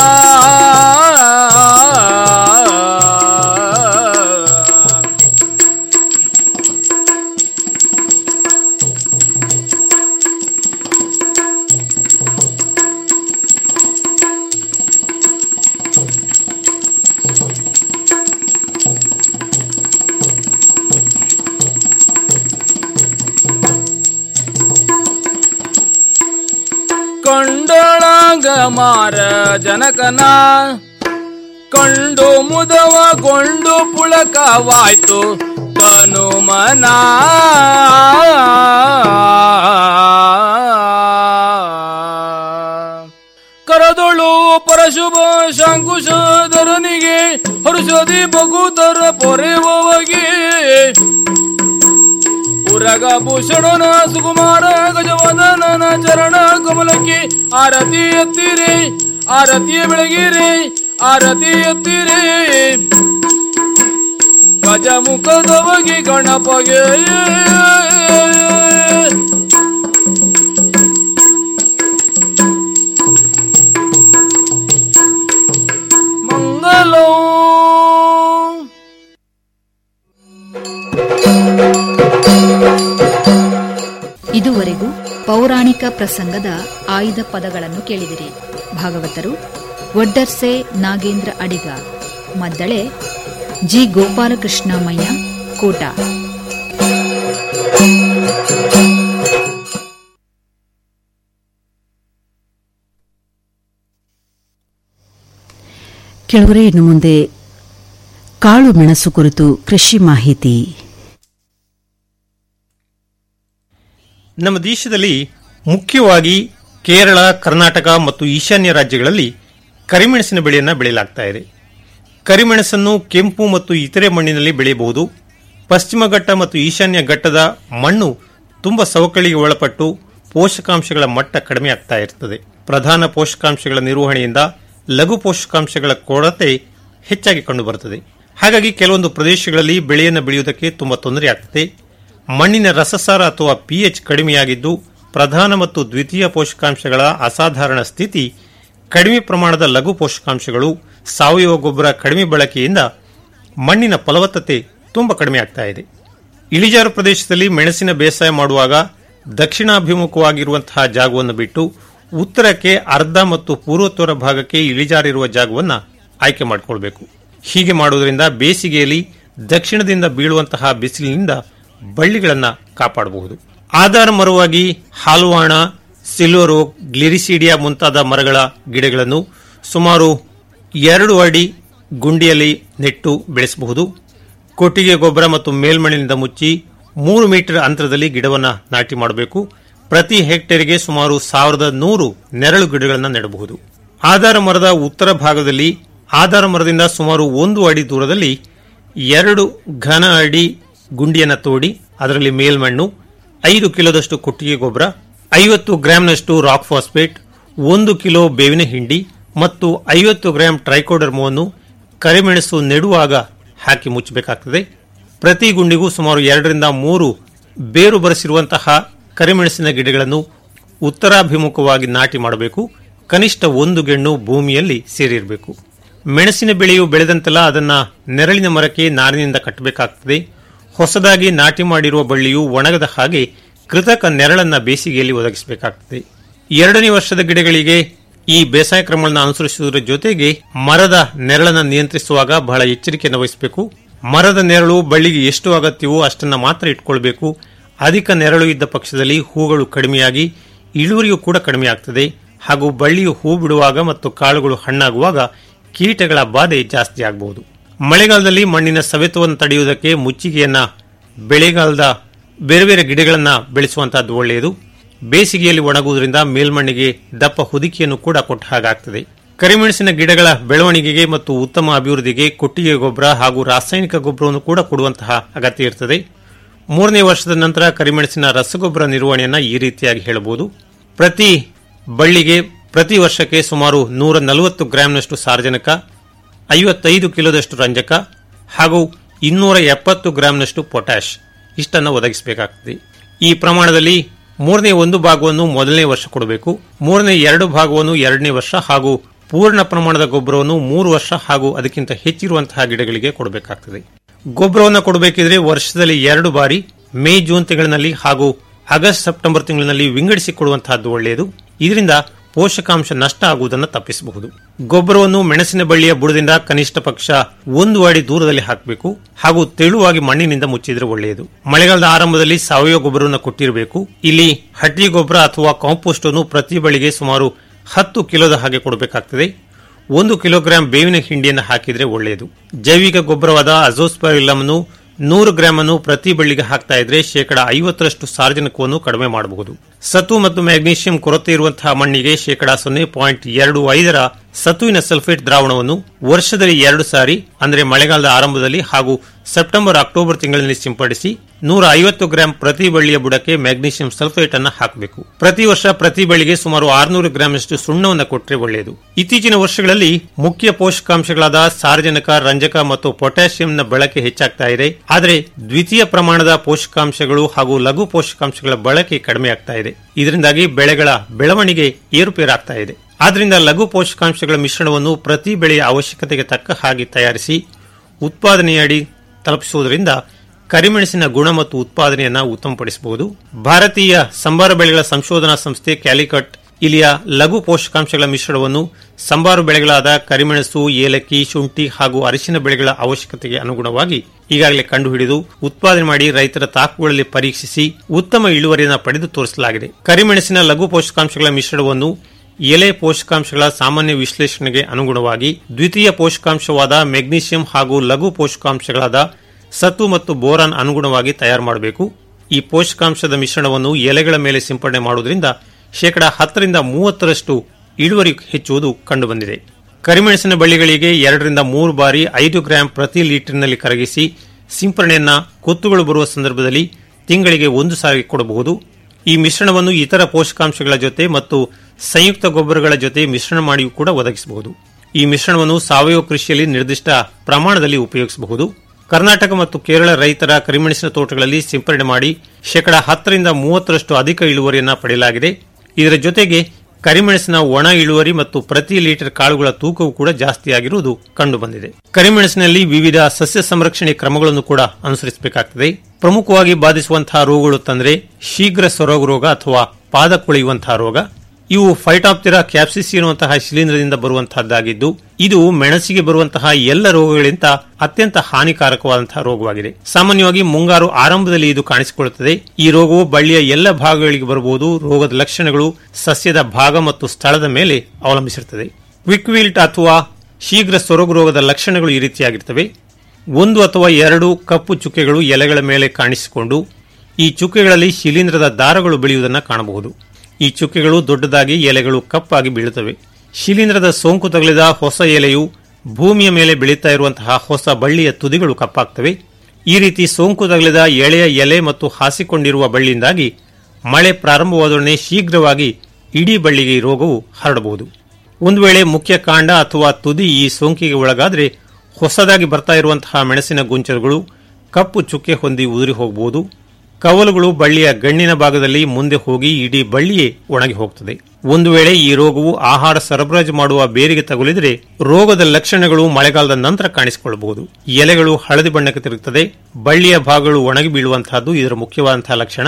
ಕಂಡಳಾಗ ಮಾರ ಜನಕನ ಕಂಡು ಮುದವಗೊಂಡು ಪುಳಕವಾಯ್ತು ತನು ಮನ ಕರದೊಳು ಪರಶುಭ ಶಂಕುಶಧರನಿಗೆ ಹರುಷದಿ ಬಗುತರ ಪೊರೆವಗೆ ಉರಗ ಭೂಷಣನ ಸುಕುಮಾರ ಗಜವದನನ ಚರಣ ಕಮಲಕ್ಕೆ ಆರತಿ ಎತ್ತಿರಿ ಆರತಿಯ ಬೆಳಗಿರಿ ಆರತಿ ಎತ್ತಿರಿ ಗಜ ಮುಖದವಗಿ ಗಣಪಗೆ ಮಂಗಲೋ ಇದುವರೆಗೂ ಪೌರಾಣಿಕ ಪ್ರಸಂಗದ ಆಯ್ದ ಪದಗಳನ್ನು ಕೇಳಿದಿರಿ ಭಾಗವತರು ಒಡ್ಡರ್ಸೆ ನಾಗೇಂದ್ರ ಅಡಿಗ ಮದ್ದಳೆ ಜಿ ಗೋಪಾಲಕೃಷ್ಣ ಮಯ್ಯ ಕೋಟ ಕೆಲವರೇ ಇನ್ನು ಮುಂದೆ ಕಾಳು ಮೆಣಸು ಕುರಿತು ಕೃಷಿ ಮಾಹಿತಿ ನಮ್ಮ ದೇಶದಲ್ಲಿ ಮುಖ್ಯವಾಗಿ ಕೇರಳ ಕರ್ನಾಟಕ ಮತ್ತು ಈಶಾನ್ಯ ರಾಜ್ಯಗಳಲ್ಲಿ ಕರಿಮೆಣಸಿನ ಬೆಳೆಯನ್ನು ಬೆಳೆಯಲಾಗ್ತಾ ಇದೆ ಕರಿಮೆಣಸನ್ನು ಕೆಂಪು ಮತ್ತು ಇತರೆ ಮಣ್ಣಿನಲ್ಲಿ ಬೆಳೆಯಬಹುದು ಪಶ್ಚಿಮ ಘಟ್ಟ ಮತ್ತು ಈಶಾನ್ಯ ಘಟ್ಟದ ಮಣ್ಣು ತುಂಬ ಸವಕಳಿಗೆ ಒಳಪಟ್ಟು ಪೋಷಕಾಂಶಗಳ ಮಟ್ಟ ಕಡಿಮೆ ಆಗ್ತಾ ಇರ್ತದೆ ಪ್ರಧಾನ ಪೋಷಕಾಂಶಗಳ ನಿರ್ವಹಣೆಯಿಂದ ಲಘು ಪೋಷಕಾಂಶಗಳ ಕೊರತೆ ಹೆಚ್ಚಾಗಿ ಕಂಡುಬರುತ್ತದೆ ಹಾಗಾಗಿ ಕೆಲವೊಂದು ಪ್ರದೇಶಗಳಲ್ಲಿ ಬೆಳೆಯನ್ನು ಬೆಳೆಯುವುದಕ್ಕೆ ತುಂಬಾ ತೊಂದರೆ ಆಗ್ತದೆ ಮಣ್ಣಿನ ರಸಸಾರ ಅಥವಾ ಪಿಎಚ್ ಕಡಿಮೆಯಾಗಿದ್ದು ಪ್ರಧಾನ ಮತ್ತು ದ್ವಿತೀಯ ಪೋಷಕಾಂಶಗಳ ಅಸಾಧಾರಣ ಸ್ಥಿತಿ ಕಡಿಮೆ ಪ್ರಮಾಣದ ಲಘು ಪೋಷಕಾಂಶಗಳು ಸಾವಯವ ಗೊಬ್ಬರ ಕಡಿಮೆ ಬಳಕೆಯಿಂದ ಮಣ್ಣಿನ ಫಲವತ್ತತೆ ತುಂಬಾ ಕಡಿಮೆ ಆಗ್ತಾ ಇದೆ ಇಳಿಜಾರು ಪ್ರದೇಶದಲ್ಲಿ ಮೆಣಸಿನ ಬೇಸಾಯ ಮಾಡುವಾಗ ದಕ್ಷಿಣಾಭಿಮುಖವಾಗಿರುವಂತಹ ಜಾಗವನ್ನು ಬಿಟ್ಟು ಉತ್ತರಕ್ಕೆ ಅರ್ಧ ಮತ್ತು ಪೂರ್ವೋತ್ತರ ಭಾಗಕ್ಕೆ ಇಳಿಜಾರಿರುವ ಜಾಗವನ್ನು ಆಯ್ಕೆ ಮಾಡಿಕೊಳ್ಬೇಕು ಹೀಗೆ ಮಾಡುವುದರಿಂದ ಬೇಸಿಗೆಯಲ್ಲಿ ದಕ್ಷಿಣದಿಂದ ಬೀಳುವಂತಹ ಬಿಸಿಲಿನಿಂದ ಬಳ್ಳಿಗಳನ್ನು ಕಾಪಾಡಬಹುದು ಆಧಾರ ಮರವಾಗಿ ಹಾಲ್ವಾಣ ಸಿಲ್ವರು ಗ್ಲಿರಿಸಿಡಿಯಾ ಮುಂತಾದ ಮರಗಳ ಗಿಡಗಳನ್ನು ಸುಮಾರು ಎರಡು ಅಡಿ ಗುಂಡಿಯಲ್ಲಿ ನೆಟ್ಟು ಬೆಳೆಸಬಹುದು ಕೊಟ್ಟಿಗೆ ಗೊಬ್ಬರ ಮತ್ತು ಮೇಲ್ಮಣ್ಣಿನಿಂದ ಮುಚ್ಚಿ ಮೂರು ಮೀಟರ್ ಅಂತರದಲ್ಲಿ ಗಿಡವನ್ನು ನಾಟಿ ಮಾಡಬೇಕು ಪ್ರತಿ ಹೆಕ್ಟೇರ್ಗೆ ಸುಮಾರು ಸಾವಿರದ ನೂರು ನೆರಳು ಗಿಡಗಳನ್ನು ನೆಡಬಹುದು ಆಧಾರ ಮರದ ಉತ್ತರ ಭಾಗದಲ್ಲಿ ಆಧಾರ ಮರದಿಂದ ಸುಮಾರು ಒಂದು ಅಡಿ ದೂರದಲ್ಲಿ ಎರಡು ಘನ ಅಡಿ ಗುಂಡಿಯನ್ನು ತೋಡಿ ಅದರಲ್ಲಿ ಮೇಲ್ಮಣ್ಣು ಐದು ಕಿಲೋದಷ್ಟು ಕೊಟ್ಟಿಗೆ ಗೊಬ್ಬರ ಐವತ್ತು ಗ್ರಾಂನಷ್ಟು ರಾಕ್ ಫಾಸ್ಫೇಟ್ ಒಂದು ಕಿಲೋ ಬೇವಿನ ಹಿಂಡಿ ಮತ್ತು ಐವತ್ತು ಗ್ರಾಂ ಟ್ರೈಕೋಡರ್ಮವನ್ನು ಕರಿಮೆಣಸು ನೆಡುವಾಗ ಹಾಕಿ ಮುಚ್ಚಬೇಕಾಗ್ತದೆ ಪ್ರತಿ ಗುಂಡಿಗೂ ಸುಮಾರು ಎರಡರಿಂದ ಮೂರು ಬೇರು ಬರೆಸಿರುವಂತಹ ಕರಿಮೆಣಸಿನ ಗಿಡಗಳನ್ನು ಉತ್ತರಾಭಿಮುಖವಾಗಿ ನಾಟಿ ಮಾಡಬೇಕು ಕನಿಷ್ಠ ಒಂದು ಗೆಣ್ಣು ಭೂಮಿಯಲ್ಲಿ ಸೇರಿರಬೇಕು ಮೆಣಸಿನ ಬೆಳೆಯು ಬೆಳೆದಂತೆಲ್ಲ ಅದನ್ನ ನೆರಳಿನ ಮರಕ್ಕೆ ನಾರಿನಿಂದ ಕಟ್ಟಬೇಕಾಗ್ತದೆ ಹೊಸದಾಗಿ ನಾಟಿ ಮಾಡಿರುವ ಬಳ್ಳಿಯು ಒಣಗದ ಹಾಗೆ ಕೃತಕ ನೆರಳನ್ನ ಬೇಸಿಗೆಯಲ್ಲಿ ಒದಗಿಸಬೇಕಾಗ್ತದೆ ಎರಡನೇ ವರ್ಷದ ಗಿಡಗಳಿಗೆ ಈ ಬೇಸಾಯ ಕ್ರಮಗಳನ್ನು ಅನುಸರಿಸುವುದರ ಜೊತೆಗೆ ಮರದ ನೆರಳನ್ನು ನಿಯಂತ್ರಿಸುವಾಗ ಬಹಳ ಎಚ್ಚರಿಕೆಯನ್ನು ವಹಿಸಬೇಕು ಮರದ ನೆರಳು ಬಳ್ಳಿಗೆ ಎಷ್ಟು ಅಗತ್ಯವೋ ಅಷ್ಟನ್ನ ಮಾತ್ರ ಇಟ್ಕೊಳ್ಬೇಕು ಅಧಿಕ ನೆರಳು ಇದ್ದ ಪಕ್ಷದಲ್ಲಿ ಹೂಗಳು ಕಡಿಮೆಯಾಗಿ ಇಳುವರಿಯೂ ಕೂಡ ಕಡಿಮೆಯಾಗ್ತದೆ ಹಾಗೂ ಬಳ್ಳಿಯು ಹೂ ಬಿಡುವಾಗ ಮತ್ತು ಕಾಳುಗಳು ಹಣ್ಣಾಗುವಾಗ ಕೀಟಗಳ ಬಾಧೆ ಜಾಸ್ತಿ ಆಗಬಹುದು ಮಳೆಗಾಲದಲ್ಲಿ ಮಣ್ಣಿನ ಸವೆತವನ್ನು ತಡೆಯುವುದಕ್ಕೆ ಮುಚ್ಚಿಗೆಯನ್ನ ಬೆಳೆಗಾಲದ ಬೇರೆ ಬೇರೆ ಗಿಡಗಳನ್ನ ಬೆಳೆಸುವಂತಹದ್ದು ಒಳ್ಳೆಯದು ಬೇಸಿಗೆಯಲ್ಲಿ ಒಣಗುವುದರಿಂದ ಮೇಲ್ಮಣ್ಣಿಗೆ ದಪ್ಪ ಹುದುಕಿಯನ್ನು ಕೂಡ ಕೊಟ್ಟ ಹಾಗಾಗ್ತದೆ ಕರಿಮೆಣಸಿನ ಗಿಡಗಳ ಬೆಳವಣಿಗೆಗೆ ಮತ್ತು ಉತ್ತಮ ಅಭಿವೃದ್ಧಿಗೆ ಕೊಟ್ಟಿಗೆ ಗೊಬ್ಬರ ಹಾಗೂ ರಾಸಾಯನಿಕ ಗೊಬ್ಬರವನ್ನು ಕೂಡ ಕೊಡುವಂತಹ ಅಗತ್ಯ ಇರ್ತದೆ ಮೂರನೇ ವರ್ಷದ ನಂತರ ಕರಿಮೆಣಸಿನ ರಸಗೊಬ್ಬರ ನಿರ್ವಹಣೆಯನ್ನ ಈ ರೀತಿಯಾಗಿ ಹೇಳಬಹುದು ಪ್ರತಿ ಬಳ್ಳಿಗೆ ಪ್ರತಿ ವರ್ಷಕ್ಕೆ ಸುಮಾರು ನೂರ ನಲವತ್ತು ಗ್ರಾಂನಷ್ಟು ಸಾರಜನಕ ಐವತ್ತೈದು ಕಿಲೋದಷ್ಟು ರಂಜಕ ಹಾಗೂ ಇನ್ನೂರ ಎಪ್ಪತ್ತು ಗ್ರಾಂನಷ್ಟು ಪೊಟ್ಯಾಶ್ ಇಷ್ಟನ್ನು ಒದಗಿಸಬೇಕಾಗ್ತದೆ ಈ ಪ್ರಮಾಣದಲ್ಲಿ ಮೂರನೇ ಒಂದು ಭಾಗವನ್ನು ಮೊದಲನೇ ವರ್ಷ ಕೊಡಬೇಕು ಮೂರನೇ ಎರಡು ಭಾಗವನ್ನು ಎರಡನೇ ವರ್ಷ ಹಾಗೂ ಪೂರ್ಣ ಪ್ರಮಾಣದ ಗೊಬ್ಬರವನ್ನು ಮೂರು ವರ್ಷ ಹಾಗೂ ಅದಕ್ಕಿಂತ ಹೆಚ್ಚಿರುವಂತಹ ಗಿಡಗಳಿಗೆ ಕೊಡಬೇಕಾಗ್ತದೆ ಗೊಬ್ಬರವನ್ನು ಕೊಡಬೇಕಿದ್ರೆ ವರ್ಷದಲ್ಲಿ ಎರಡು ಬಾರಿ ಮೇ ಜೂನ್ ತಿಂಗಳಿನಲ್ಲಿ ಹಾಗೂ ಆಗಸ್ಟ್ ಸೆಪ್ಟೆಂಬರ್ ತಿಂಗಳಿನಲ್ಲಿ ವಿಂಗಡಿಸಿ ಕೊಡುವಂತಹದ್ದು ಒಳ್ಳೆಯದು ಇದರಿಂದ ಪೋಷಕಾಂಶ ನಷ್ಟ ಆಗುವುದನ್ನು ತಪ್ಪಿಸಬಹುದು ಗೊಬ್ಬರವನ್ನು ಮೆಣಸಿನ ಬಳ್ಳಿಯ ಬುಡದಿಂದ ಕನಿಷ್ಠ ಪಕ್ಷ ಒಂದು ಅಡಿ ದೂರದಲ್ಲಿ ಹಾಕಬೇಕು ಹಾಗೂ ತೆಳುವಾಗಿ ಮಣ್ಣಿನಿಂದ ಮುಚ್ಚಿದ್ರೆ ಒಳ್ಳೆಯದು ಮಳೆಗಾಲದ ಆರಂಭದಲ್ಲಿ ಸಾವಯವ ಗೊಬ್ಬರವನ್ನು ಕೊಟ್ಟಿರಬೇಕು ಇಲ್ಲಿ ಹಟ್ಟಿ ಗೊಬ್ಬರ ಅಥವಾ ಕಾಂಪೋಸ್ಟ್ ಅನ್ನು ಪ್ರತಿ ಬಳಿಗೆ ಸುಮಾರು ಹತ್ತು ಕಿಲೋದ ಹಾಗೆ ಕೊಡಬೇಕಾಗ್ತದೆ ಒಂದು ಕಿಲೋಗ್ರಾಂ ಬೇವಿನ ಹಿಂಡಿಯನ್ನು ಹಾಕಿದ್ರೆ ಒಳ್ಳೆಯದು ಜೈವಿಕ ಗೊಬ್ಬರವಾದ ಅಜೋಸ್ಪೈರಿಲಮ್ ಅನ್ನು ನೂರು ಗ್ರಾಂ ಅನ್ನು ಪ್ರತಿ ಬಳ್ಳಿಗೆ ಹಾಕ್ತಾ ಇದ್ರೆ ಶೇಕಡ ಐವತ್ತರಷ್ಟು ಸಾರ್ವಜನಿಕವನ್ನು ಕಡಿಮೆ ಮಾಡಬಹುದು ಸತು ಮತ್ತು ಮ್ಯಾಗ್ನೀಷಿಯಂ ಕೊರತೆ ಇರುವಂತಹ ಮಣ್ಣಿಗೆ ಶೇಕಡ ಸೊನ್ನೆ ಪಾಯಿಂಟ್ ಎರಡು ಐದರ ಸತುವಿನ ಸಲ್ಫೇಟ್ ದ್ರಾವಣವನ್ನು ವರ್ಷದಲ್ಲಿ ಎರಡು ಸಾರಿ ಅಂದರೆ ಮಳೆಗಾಲದ ಆರಂಭದಲ್ಲಿ ಹಾಗೂ ಸೆಪ್ಟೆಂಬರ್ ಅಕ್ಟೋಬರ್ ತಿಂಗಳಿನಲ್ಲಿ ಸಿಂಪಡಿಸಿ ನೂರ ಐವತ್ತು ಗ್ರಾಂ ಪ್ರತಿ ಬಳ್ಳಿಯ ಬುಡಕ್ಕೆ ಮ್ಯಾಗ್ನೀಷಿಯಂ ಸಲ್ಫೇಟ್ ಅನ್ನು ಹಾಕಬೇಕು ಪ್ರತಿ ವರ್ಷ ಪ್ರತಿ ಬಳ್ಳಿಗೆ ಸುಮಾರು ಆರುನೂರು ಗ್ರಾಂನಷ್ಟು ಸುಣ್ಣವನ್ನು ಕೊಟ್ಟರೆ ಒಳ್ಳೆಯದು ಇತ್ತೀಚಿನ ವರ್ಷಗಳಲ್ಲಿ ಮುಖ್ಯ ಪೋಷಕಾಂಶಗಳಾದ ಸಾರಜನಕ ರಂಜಕ ಮತ್ತು ಪೊಟ್ಯಾಷಿಯಂನ ಬಳಕೆ ಹೆಚ್ಚಾಗ್ತಾ ಇದೆ ಆದರೆ ದ್ವಿತೀಯ ಪ್ರಮಾಣದ ಪೋಷಕಾಂಶಗಳು ಹಾಗೂ ಲಘು ಪೋಷಕಾಂಶಗಳ ಬಳಕೆ ಕಡಿಮೆ ಆಗ್ತಾ ಇದೆ ಇದರಿಂದಾಗಿ ಬೆಳೆಗಳ ಬೆಳವಣಿಗೆ ಏರುಪೇರಾಗ್ತಾ ಇದೆ ಆದ್ರಿಂದ ಲಘು ಪೋಷಕಾಂಶಗಳ ಮಿಶ್ರಣವನ್ನು ಪ್ರತಿ ಬೆಳೆಯ ಅವಶ್ಯಕತೆಗೆ ತಕ್ಕ ಹಾಗೆ ತಯಾರಿಸಿ ಉತ್ಪಾದನೆಯಡಿ ತಲುಪಿಸುವುದರಿಂದ ಕರಿಮೆಣಸಿನ ಗುಣ ಮತ್ತು ಉತ್ಪಾದನೆಯನ್ನು ಉತ್ತಮಪಡಿಸಬಹುದು ಭಾರತೀಯ ಸಂಬಾರ ಬೆಳೆಗಳ ಸಂಶೋಧನಾ ಸಂಸ್ಥೆ ಕ್ಯಾಲಿಕಟ್ ಇಲ್ಲಿಯ ಲಘು ಪೋಷಕಾಂಶಗಳ ಮಿಶ್ರಣವನ್ನು ಸಂಬಾರು ಬೆಳೆಗಳಾದ ಕರಿಮೆಣಸು ಏಲಕ್ಕಿ ಶುಂಠಿ ಹಾಗೂ ಅರಿಶಿನ ಬೆಳೆಗಳ ಅವಶ್ಯಕತೆಗೆ ಅನುಗುಣವಾಗಿ ಈಗಾಗಲೇ ಕಂಡುಹಿಡಿದು ಉತ್ಪಾದನೆ ಮಾಡಿ ರೈತರ ತಾಕುಗಳಲ್ಲಿ ಪರೀಕ್ಷಿಸಿ ಉತ್ತಮ ಇಳುವರಿಯನ್ನು ಪಡೆದು ತೋರಿಸಲಾಗಿದೆ ಕರಿಮೆಣಸಿನ ಲಘು ಪೋಷಕಾಂಶಗಳ ಮಿಶ್ರಣವನ್ನು ಎಲೆ ಪೋಷಕಾಂಶಗಳ ಸಾಮಾನ್ಯ ವಿಶ್ಲೇಷಣೆಗೆ ಅನುಗುಣವಾಗಿ ದ್ವಿತೀಯ ಪೋಷಕಾಂಶವಾದ ಮೆಗ್ನೀಷಿಯಂ ಹಾಗೂ ಲಘು ಪೋಷಕಾಂಶಗಳಾದ ಸತು ಮತ್ತು ಬೋರಾನ್ ಅನುಗುಣವಾಗಿ ತಯಾರು ಮಾಡಬೇಕು ಈ ಪೋಷಕಾಂಶದ ಮಿಶ್ರಣವನ್ನು ಎಲೆಗಳ ಮೇಲೆ ಸಿಂಪಡಣೆ ಮಾಡುವುದರಿಂದ ಶೇಕಡ ಹತ್ತರಿಂದ ಮೂವತ್ತರಷ್ಟು ಇಳುವರಿ ಹೆಚ್ಚುವುದು ಕಂಡುಬಂದಿದೆ ಕರಿಮೆಣಸಿನ ಬಳ್ಳಿಗಳಿಗೆ ಎರಡರಿಂದ ಮೂರು ಬಾರಿ ಐದು ಗ್ರಾಂ ಪ್ರತಿ ಲೀಟರ್ನಲ್ಲಿ ಕರಗಿಸಿ ಸಿಂಪರಣೆಯನ್ನ ಕೊತ್ತುಗಳು ಬರುವ ಸಂದರ್ಭದಲ್ಲಿ ತಿಂಗಳಿಗೆ ಒಂದು ಸಾರಿ ಕೊಡಬಹುದು ಈ ಮಿಶ್ರಣವನ್ನು ಇತರ ಪೋಷಕಾಂಶಗಳ ಜೊತೆ ಮತ್ತು ಸಂಯುಕ್ತ ಗೊಬ್ಬರಗಳ ಜೊತೆ ಮಿಶ್ರಣ ಮಾಡಿಯೂ ಕೂಡ ಒದಗಿಸಬಹುದು ಈ ಮಿಶ್ರಣವನ್ನು ಸಾವಯವ ಕೃಷಿಯಲ್ಲಿ ನಿರ್ದಿಷ್ಟ ಪ್ರಮಾಣದಲ್ಲಿ ಉಪಯೋಗಿಸಬಹುದು ಕರ್ನಾಟಕ ಮತ್ತು ಕೇರಳ ರೈತರ ಕರಿಮೆಣಸಿನ ತೋಟಗಳಲ್ಲಿ ಸಿಂಪರಣೆ ಮಾಡಿ ಶೇಕಡ ಹತ್ತರಿಂದ ಮೂವತ್ತರಷ್ಟು ಅಧಿಕ ಇಳುವರಿಯನ್ನು ಪಡೆಯಲಾಗಿದೆ ಇದರ ಜೊತೆಗೆ ಕರಿಮೆಣಸಿನ ಒಣ ಇಳುವರಿ ಮತ್ತು ಪ್ರತಿ ಲೀಟರ್ ಕಾಳುಗಳ ತೂಕವು ಕೂಡ ಜಾಸ್ತಿಯಾಗಿರುವುದು ಕಂಡುಬಂದಿದೆ ಕರಿಮೆಣಸಿನಲ್ಲಿ ವಿವಿಧ ಸಸ್ಯ ಸಂರಕ್ಷಣೆ ಕ್ರಮಗಳನ್ನು ಕೂಡ ಅನುಸರಿಸಬೇಕಾಗುತ್ತದೆ ಪ್ರಮುಖವಾಗಿ ಬಾಧಿಸುವಂತಹ ರೋಗಗಳು ತಂದ್ರೆ ಶೀಘ್ರ ಸೊರಗು ರೋಗ ಅಥವಾ ಪಾದ ಕೊಳೆಯುವಂತಹ ರೋಗ ಇವು ಫೈಟಾಪ್ತಿರಾ ಕ್ಯಾಪ್ಸಿಸಿ ಎನ್ನುವಂತಹ ಶಿಲೀಂಧ್ರದಿಂದ ಬರುವಂತಹದ್ದಾಗಿದ್ದು ಇದು ಮೆಣಸಿಗೆ ಬರುವಂತಹ ಎಲ್ಲ ರೋಗಗಳಿಂದ ಅತ್ಯಂತ ಹಾನಿಕಾರಕವಾದಂತಹ ರೋಗವಾಗಿದೆ ಸಾಮಾನ್ಯವಾಗಿ ಮುಂಗಾರು ಆರಂಭದಲ್ಲಿ ಇದು ಕಾಣಿಸಿಕೊಳ್ಳುತ್ತದೆ ಈ ರೋಗವು ಬಳ್ಳಿಯ ಎಲ್ಲ ಭಾಗಗಳಿಗೆ ಬರಬಹುದು ರೋಗದ ಲಕ್ಷಣಗಳು ಸಸ್ಯದ ಭಾಗ ಮತ್ತು ಸ್ಥಳದ ಮೇಲೆ ಅವಲಂಬಿಸಿರುತ್ತದೆ ಕ್ವಿಕ್ ವಿಲ್ಟ್ ಅಥವಾ ಶೀಘ್ರ ಸೊರಗು ರೋಗದ ಲಕ್ಷಣಗಳು ಈ ರೀತಿಯಾಗಿರ್ತವೆ ಒಂದು ಅಥವಾ ಎರಡು ಕಪ್ಪು ಚುಕ್ಕೆಗಳು ಎಲೆಗಳ ಮೇಲೆ ಕಾಣಿಸಿಕೊಂಡು ಈ ಚುಕ್ಕೆಗಳಲ್ಲಿ ಶಿಲೀಂಧ್ರದ ದಾರಗಳು ಬೆಳೆಯುವುದನ್ನು ಕಾಣಬಹುದು ಈ ಚುಕ್ಕೆಗಳು ದೊಡ್ಡದಾಗಿ ಎಲೆಗಳು ಕಪ್ಪಾಗಿ ಬೀಳುತ್ತವೆ ಶಿಲೀಂಧ್ರದ ಸೋಂಕು ತಗುಲಿದ ಹೊಸ ಎಲೆಯು ಭೂಮಿಯ ಮೇಲೆ ಬೆಳೀತಾ ಇರುವಂತಹ ಹೊಸ ಬಳ್ಳಿಯ ತುದಿಗಳು ಕಪ್ಪಾಗ್ತವೆ ಈ ರೀತಿ ಸೋಂಕು ತಗುಲಿದ ಎಳೆಯ ಎಲೆ ಮತ್ತು ಹಾಸಿಕೊಂಡಿರುವ ಬಳ್ಳಿಯಿಂದಾಗಿ ಮಳೆ ಪ್ರಾರಂಭವಾದೊಡನೆ ಶೀಘ್ರವಾಗಿ ಇಡೀ ಬಳ್ಳಿಗೆ ಈ ರೋಗವು ಹರಡಬಹುದು ಒಂದು ವೇಳೆ ಮುಖ್ಯ ಕಾಂಡ ಅಥವಾ ತುದಿ ಈ ಸೋಂಕಿಗೆ ಒಳಗಾದರೆ ಹೊಸದಾಗಿ ಬರ್ತಾ ಇರುವಂತಹ ಮೆಣಸಿನ ಗೊಂಚಲುಗಳು ಕಪ್ಪು ಚುಕ್ಕೆ ಹೊಂದಿ ಉದುರಿ ಹೋಗಬಹುದು ಕವಲುಗಳು ಬಳ್ಳಿಯ ಗಣ್ಣಿನ ಭಾಗದಲ್ಲಿ ಮುಂದೆ ಹೋಗಿ ಇಡೀ ಬಳ್ಳಿಯೇ ಒಣಗಿ ಹೋಗುತ್ತದೆ ಒಂದು ವೇಳೆ ಈ ರೋಗವು ಆಹಾರ ಸರಬರಾಜು ಮಾಡುವ ಬೇರಿಗೆ ತಗುಲಿದರೆ ರೋಗದ ಲಕ್ಷಣಗಳು ಮಳೆಗಾಲದ ನಂತರ ಕಾಣಿಸಿಕೊಳ್ಳಬಹುದು ಎಲೆಗಳು ಹಳದಿ ಬಣ್ಣಕ್ಕೆ ತಿರುಗುತ್ತದೆ ಬಳ್ಳಿಯ ಭಾಗಗಳು ಒಣಗಿ ಬೀಳುವಂತಹದ್ದು ಇದರ ಮುಖ್ಯವಾದಂತಹ ಲಕ್ಷಣ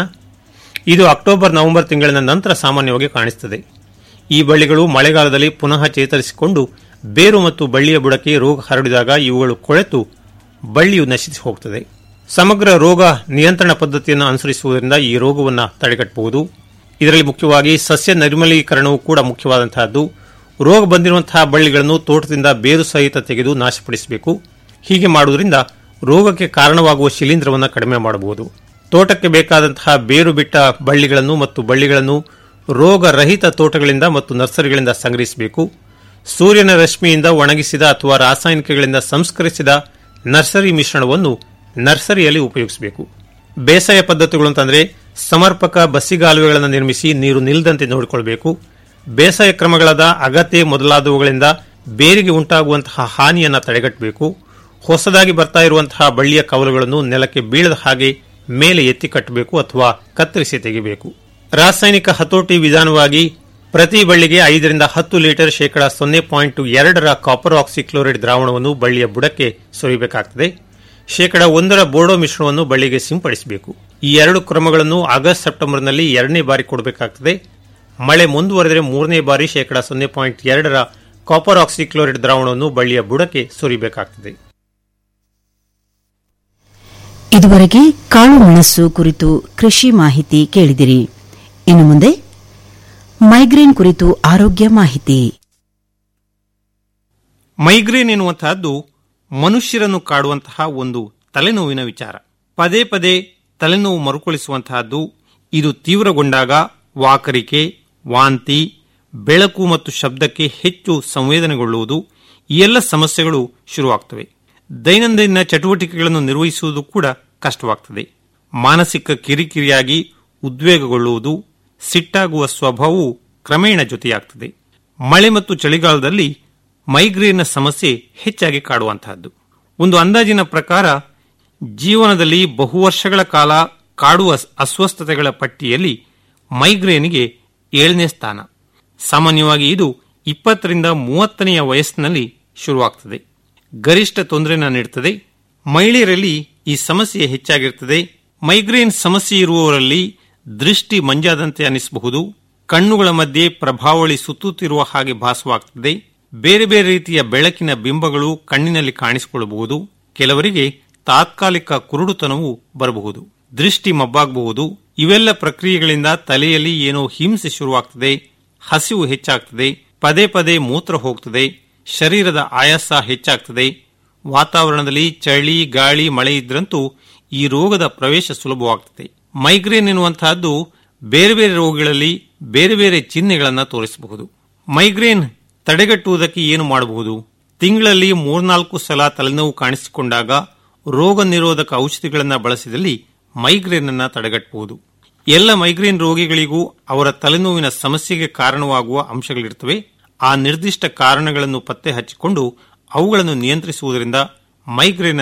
ಇದು ಅಕ್ಟೋಬರ್ ನವೆಂಬರ್ ತಿಂಗಳಿನ ನಂತರ ಸಾಮಾನ್ಯವಾಗಿ ಕಾಣಿಸುತ್ತದೆ ಈ ಬಳ್ಳಿಗಳು ಮಳೆಗಾಲದಲ್ಲಿ ಪುನಃ ಚೇತರಿಸಿಕೊಂಡು ಬೇರು ಮತ್ತು ಬಳ್ಳಿಯ ಬುಡಕ್ಕೆ ರೋಗ ಹರಡಿದಾಗ ಇವುಗಳು ಕೊಳೆತು ಬಳ್ಳಿಯು ನಶಿಸಿ ಹೋಗುತ್ತದೆ ಸಮಗ್ರ ರೋಗ ನಿಯಂತ್ರಣ ಪದ್ಧತಿಯನ್ನು ಅನುಸರಿಸುವುದರಿಂದ ಈ ರೋಗವನ್ನು ತಡೆಗಟ್ಟಬಹುದು ಇದರಲ್ಲಿ ಮುಖ್ಯವಾಗಿ ಸಸ್ಯ ನೈರ್ಮಲೀಕರಣವು ಕೂಡ ಮುಖ್ಯವಾದಂತಹದ್ದು ರೋಗ ಬಂದಿರುವಂತಹ ಬಳ್ಳಿಗಳನ್ನು ತೋಟದಿಂದ ಬೇರು ಸಹಿತ ತೆಗೆದು ನಾಶಪಡಿಸಬೇಕು ಹೀಗೆ ಮಾಡುವುದರಿಂದ ರೋಗಕ್ಕೆ ಕಾರಣವಾಗುವ ಶಿಲೀಂಧ್ರವನ್ನು ಕಡಿಮೆ ಮಾಡಬಹುದು ತೋಟಕ್ಕೆ ಬೇಕಾದಂತಹ ಬೇರು ಬಿಟ್ಟ ಬಳ್ಳಿಗಳನ್ನು ಮತ್ತು ಬಳ್ಳಿಗಳನ್ನು ರೋಗರಹಿತ ತೋಟಗಳಿಂದ ಮತ್ತು ನರ್ಸರಿಗಳಿಂದ ಸಂಗ್ರಹಿಸಬೇಕು ಸೂರ್ಯನ ರಶ್ಮಿಯಿಂದ ಒಣಗಿಸಿದ ಅಥವಾ ರಾಸಾಯನಿಕಗಳಿಂದ ಸಂಸ್ಕರಿಸಿದ ನರ್ಸರಿ ಮಿಶ್ರಣವನ್ನು ನರ್ಸರಿಯಲ್ಲಿ ಉಪಯೋಗಿಸಬೇಕು ಬೇಸಾಯ ಪದ್ಧತಿಗಳು ಅಂತಂದ್ರೆ ಸಮರ್ಪಕ ಬಸಿಗಾಲುವೆಗಳನ್ನು ನಿರ್ಮಿಸಿ ನೀರು ನಿಲ್ಲದಂತೆ ನೋಡಿಕೊಳ್ಳಬೇಕು ಬೇಸಾಯ ಕ್ರಮಗಳಾದ ಅಗತ್ಯ ಮೊದಲಾದವುಗಳಿಂದ ಬೇರಿಗೆ ಉಂಟಾಗುವಂತಹ ಹಾನಿಯನ್ನು ತಡೆಗಟ್ಟಬೇಕು ಹೊಸದಾಗಿ ಬರ್ತಾ ಇರುವಂತಹ ಬಳ್ಳಿಯ ಕವಲುಗಳನ್ನು ನೆಲಕ್ಕೆ ಬೀಳದ ಹಾಗೆ ಮೇಲೆ ಎತ್ತಿ ಕಟ್ಟಬೇಕು ಅಥವಾ ಕತ್ತರಿಸಿ ತೆಗೆಯಬೇಕು ರಾಸಾಯನಿಕ ಹತೋಟಿ ವಿಧಾನವಾಗಿ ಪ್ರತಿ ಬಳ್ಳಿಗೆ ಐದರಿಂದ ಹತ್ತು ಲೀಟರ್ ಶೇಕಡಾ ಸೊನ್ನೆ ಪಾಯಿಂಟ್ ಎರಡರ ಕಾಪರ್ ಆಕ್ಸಿಕ್ಲೋರೈಡ್ ದ್ರಾವಣವನ್ನು ಬಳ್ಳಿಯ ಬುಡಕ್ಕೆ ಸುರಿಯಬೇಕಾಗುತ್ತದೆ ಶೇಕಡಾ ಒಂದರ ಬೋರ್ಡೋ ಮಿಶ್ರಣವನ್ನು ಬಳ್ಳಿಗೆ ಸಿಂಪಡಿಸಬೇಕು ಈ ಎರಡು ಕ್ರಮಗಳನ್ನು ಆಗಸ್ಟ್ ಸೆಪ್ಟೆಂಬರ್ನಲ್ಲಿ ಎರಡನೇ ಬಾರಿ ಕೊಡಬೇಕಾಗುತ್ತದೆ ಮಳೆ ಮುಂದುವರೆದರೆ ಮೂರನೇ ಬಾರಿ ಶೇಕಡಾ ಸೊನ್ನೆ ಪಾಯಿಂಟ್ ಎರಡರ ಕಾಪರ್ ಆಕ್ಸಿಕ್ಲೋರೈಡ್ ದ್ರಾವಣವನ್ನು ಬಳ್ಳಿಯ ಬುಡಕ್ಕೆ ಸುರಿಯಬೇಕಾಗುತ್ತದೆ ಇದುವರೆಗೆ ಕಾಳು ಮೆಣಸು ಕುರಿತು ಕೃಷಿ ಮಾಹಿತಿ ಕೇಳಿದಿರಿ ಇನ್ನು ಮುಂದೆ ಮೈಗ್ರೇನ್ ಕುರಿತು ಆರೋಗ್ಯ ಮಾಹಿತಿ ಮೈಗ್ರೇನ್ ಎನ್ನುವಂತಹದ್ದು ಮನುಷ್ಯರನ್ನು ಕಾಡುವಂತಹ ಒಂದು ತಲೆನೋವಿನ ವಿಚಾರ ಪದೇ ಪದೇ ತಲೆನೋವು ಮರುಕಳಿಸುವಂತಹದ್ದು ಇದು ತೀವ್ರಗೊಂಡಾಗ ವಾಕರಿಕೆ ವಾಂತಿ ಬೆಳಕು ಮತ್ತು ಶಬ್ದಕ್ಕೆ ಹೆಚ್ಚು ಸಂವೇದನೆಗೊಳ್ಳುವುದು ಈ ಎಲ್ಲ ಸಮಸ್ಯೆಗಳು ಶುರುವಾಗ್ತವೆ ದೈನಂದಿನ ಚಟುವಟಿಕೆಗಳನ್ನು ನಿರ್ವಹಿಸುವುದು ಕೂಡ ಕಷ್ಟವಾಗ್ತದೆ ಮಾನಸಿಕ ಕಿರಿಕಿರಿಯಾಗಿ ಉದ್ವೇಗಗೊಳ್ಳುವುದು ಸಿಟ್ಟಾಗುವ ಸ್ವಭಾವವು ಕ್ರಮೇಣ ಜೊತೆಯಾಗ್ತದೆ ಮಳೆ ಮತ್ತು ಚಳಿಗಾಲದಲ್ಲಿ ಮೈಗ್ರೇನ್ನ ಸಮಸ್ಯೆ ಹೆಚ್ಚಾಗಿ ಕಾಡುವಂತಹದ್ದು ಒಂದು ಅಂದಾಜಿನ ಪ್ರಕಾರ ಜೀವನದಲ್ಲಿ ಬಹು ವರ್ಷಗಳ ಕಾಲ ಕಾಡುವ ಅಸ್ವಸ್ಥತೆಗಳ ಪಟ್ಟಿಯಲ್ಲಿ ಮೈಗ್ರೇನ್ಗೆ ಏಳನೇ ಸ್ಥಾನ ಸಾಮಾನ್ಯವಾಗಿ ಇದು ಇಪ್ಪತ್ತರಿಂದ ಮೂವತ್ತನೆಯ ವಯಸ್ಸಿನಲ್ಲಿ ಶುರುವಾಗ್ತದೆ ಗರಿಷ್ಠ ತೊಂದರೆನ ನೀಡುತ್ತದೆ ಮಹಿಳೆಯರಲ್ಲಿ ಈ ಸಮಸ್ಯೆ ಹೆಚ್ಚಾಗಿರುತ್ತದೆ ಮೈಗ್ರೇನ್ ಸಮಸ್ಯೆ ಇರುವವರಲ್ಲಿ ದೃಷ್ಟಿ ಮಂಜಾದಂತೆ ಅನಿಸಬಹುದು ಕಣ್ಣುಗಳ ಮಧ್ಯೆ ಪ್ರಭಾವಳಿ ಸುತ್ತುತ್ತಿರುವ ಹಾಗೆ ಭಾಸವಾಗ್ತದೆ ಬೇರೆ ಬೇರೆ ರೀತಿಯ ಬೆಳಕಿನ ಬಿಂಬಗಳು ಕಣ್ಣಿನಲ್ಲಿ ಕಾಣಿಸಿಕೊಳ್ಳಬಹುದು ಕೆಲವರಿಗೆ ತಾತ್ಕಾಲಿಕ ಕುರುಡುತನವು ಬರಬಹುದು ದೃಷ್ಟಿ ಮಬ್ಬಾಗಬಹುದು ಇವೆಲ್ಲ ಪ್ರಕ್ರಿಯೆಗಳಿಂದ ತಲೆಯಲ್ಲಿ ಏನೋ ಹಿಂಸೆ ಶುರುವಾಗ್ತದೆ ಹಸಿವು ಹೆಚ್ಚಾಗ್ತದೆ ಪದೇ ಪದೇ ಮೂತ್ರ ಹೋಗ್ತದೆ ಶರೀರದ ಆಯಾಸ ಹೆಚ್ಚಾಗ್ತದೆ ವಾತಾವರಣದಲ್ಲಿ ಚಳಿ ಗಾಳಿ ಮಳೆ ಇದ್ರಂತೂ ಈ ರೋಗದ ಪ್ರವೇಶ ಸುಲಭವಾಗ್ತದೆ ಮೈಗ್ರೇನ್ ಎನ್ನುವಂತಹದ್ದು ಬೇರೆ ಬೇರೆ ರೋಗಗಳಲ್ಲಿ ಬೇರೆ ಬೇರೆ ಚಿಹ್ನೆಗಳನ್ನು ತೋರಿಸಬಹುದು ಮೈಗ್ರೇನ್ ತಡೆಗಟ್ಟುವುದಕ್ಕೆ ಏನು ಮಾಡಬಹುದು ತಿಂಗಳಲ್ಲಿ ಮೂರ್ನಾಲ್ಕು ಸಲ ತಲೆನೋವು ಕಾಣಿಸಿಕೊಂಡಾಗ ರೋಗ ನಿರೋಧಕ ಔಷಧಿಗಳನ್ನು ಬಳಸಿದಲ್ಲಿ ಮೈಗ್ರೇನ್ ಅನ್ನ ತಡೆಗಟ್ಟಬಹುದು ಎಲ್ಲ ಮೈಗ್ರೇನ್ ರೋಗಿಗಳಿಗೂ ಅವರ ತಲೆನೋವಿನ ಸಮಸ್ಯೆಗೆ ಕಾರಣವಾಗುವ ಅಂಶಗಳಿರ್ತವೆ ಆ ನಿರ್ದಿಷ್ಟ ಕಾರಣಗಳನ್ನು ಪತ್ತೆ ಹಚ್ಚಿಕೊಂಡು ಅವುಗಳನ್ನು ನಿಯಂತ್ರಿಸುವುದರಿಂದ ಮೈಗ್ರೇನ್